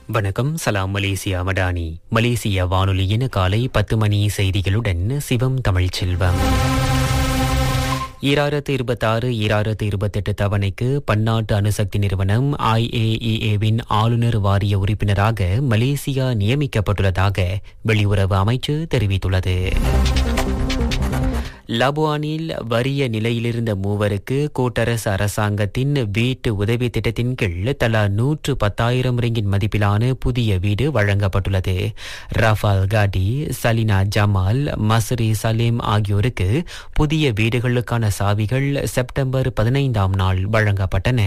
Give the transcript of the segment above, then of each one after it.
வணக்கம் சலாம் மலேசியா மடானி மலேசிய வானொலியின் காலை பத்து மணி செய்திகளுடன் சிவம் தமிழ் செல்வம் ஈராயிரத்து இருபத்தாறு ஈராயிரத்து இருபத்தெட்டு தவணைக்கு பன்னாட்டு அணுசக்தி நிறுவனம் ஐஏஇஏவின் ஆளுநர் வாரிய உறுப்பினராக மலேசியா நியமிக்கப்பட்டுள்ளதாக வெளியுறவு அமைச்சு தெரிவித்துள்ளது லபுவானில் வறிய நிலையிலிருந்த மூவருக்கு கூட்டரசு அரசாங்கத்தின் வீட்டு உதவி திட்டத்தின் கீழ் தலா நூற்று பத்தாயிரம் ரிங்கின் மதிப்பிலான புதிய வீடு வழங்கப்பட்டுள்ளது ரஃபால் காடி சலினா ஜமால் மஸ்ரி சலீம் ஆகியோருக்கு புதிய வீடுகளுக்கான சாவிகள் செப்டம்பர் பதினைந்தாம் நாள் வழங்கப்பட்டன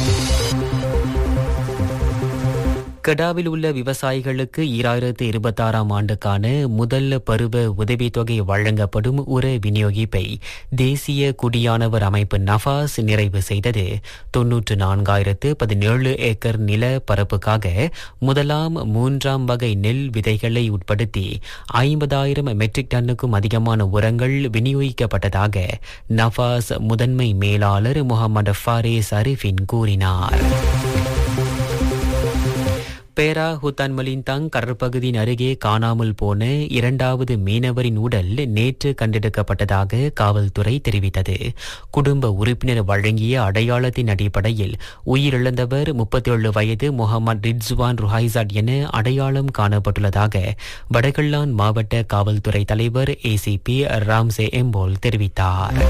கடாவில் உள்ள விவசாயிகளுக்கு ஈராயிரத்து இருபத்தாறாம் ஆண்டுக்கான முதல் பருவ உதவித்தொகை வழங்கப்படும் உர விநியோகிப்பை தேசிய குடியானவர் அமைப்பு நஃபாஸ் நிறைவு செய்தது தொன்னூற்று நான்காயிரத்து பதினேழு ஏக்கர் நில பரப்புக்காக முதலாம் மூன்றாம் வகை நெல் விதைகளை உட்படுத்தி ஐம்பதாயிரம் மெட்ரிக் டன்னுக்கும் அதிகமான உரங்கள் விநியோகிக்கப்பட்டதாக நஃபாஸ் முதன்மை மேலாளர் முகமது ஃபாரேஸ் அரிஃபின் கூறினார் பேரா ஹுத்தான் மலிந்தாங் கடற்பகுதியின் அருகே காணாமல் போன இரண்டாவது மீனவரின் உடல் நேற்று கண்டெடுக்கப்பட்டதாக காவல்துறை தெரிவித்தது குடும்ப உறுப்பினர் வழங்கிய அடையாளத்தின் அடிப்படையில் உயிரிழந்தவர் முப்பத்தேழு வயது முகமது ரிட்ஸ்வான் ருஹைசாட் என அடையாளம் காணப்பட்டுள்ளதாக வடகல்லான் மாவட்ட காவல்துறை தலைவர் ஏசிபி ராம்சே எம்போல் தெரிவித்தார்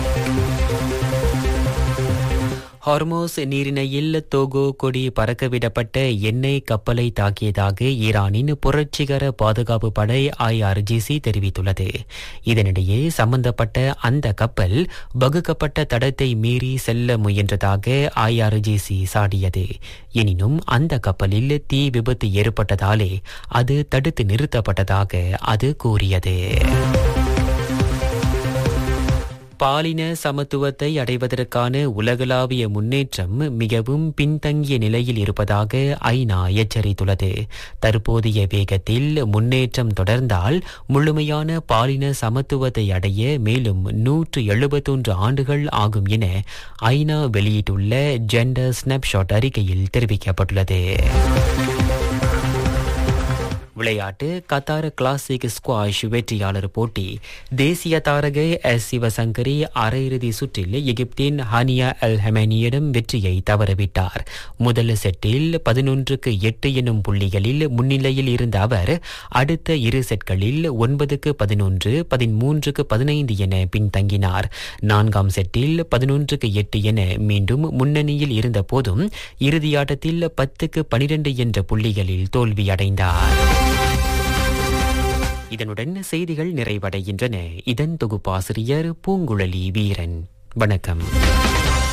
ஹார்மோஸ் நீரிணையில் தோகோ கொடி பறக்கவிடப்பட்ட எண்ணெய் கப்பலை தாக்கியதாக ஈரானின் புரட்சிகர பாதுகாப்பு படை ஐஆர்ஜிசி தெரிவித்துள்ளது இதனிடையே சம்பந்தப்பட்ட அந்த கப்பல் வகுக்கப்பட்ட தடத்தை மீறி செல்ல முயன்றதாக ஐஆர்ஜிசி சாடியது எனினும் அந்த கப்பலில் தீ விபத்து ஏற்பட்டதாலே அது தடுத்து நிறுத்தப்பட்டதாக அது கூறியது பாலின சமத்துவத்தை அடைவதற்கான உலகளாவிய முன்னேற்றம் மிகவும் பின்தங்கிய நிலையில் இருப்பதாக ஐநா எச்சரித்துள்ளது தற்போதைய வேகத்தில் முன்னேற்றம் தொடர்ந்தால் முழுமையான பாலின சமத்துவத்தை அடைய மேலும் நூற்று எழுபத்தொன்று ஆண்டுகள் ஆகும் என ஐநா வெளியிட்டுள்ள ஜெண்டர் ஸ்னாப்ஷாட் அறிக்கையில் தெரிவிக்கப்பட்டுள்ளது விளையாட்டு கத்தார் கிளாசிக் ஸ்குவாஷ் வெற்றியாளர் போட்டி தேசிய தாரகை எஸ் சிவசங்கரி அரையிறுதி சுற்றில் எகிப்தின் ஹானியா அல் ஹெமனியிடம் வெற்றியை தவறவிட்டார் முதல் செட்டில் பதினொன்றுக்கு எட்டு எனும் புள்ளிகளில் முன்னிலையில் இருந்த அவர் அடுத்த இரு செட்களில் ஒன்பதுக்கு பதினொன்று பதிமூன்றுக்கு பதினைந்து என பின்தங்கினார் நான்காம் செட்டில் பதினொன்றுக்கு எட்டு என மீண்டும் முன்னணியில் இருந்த போதும் இறுதியாட்டத்தில் பத்துக்கு பனிரெண்டு என்ற புள்ளிகளில் தோல்வியடைந்தார் இதனுடன் செய்திகள் நிறைவடைகின்றன இதன் தொகுப்பாசிரியர் பூங்குழலி வீரன் வணக்கம்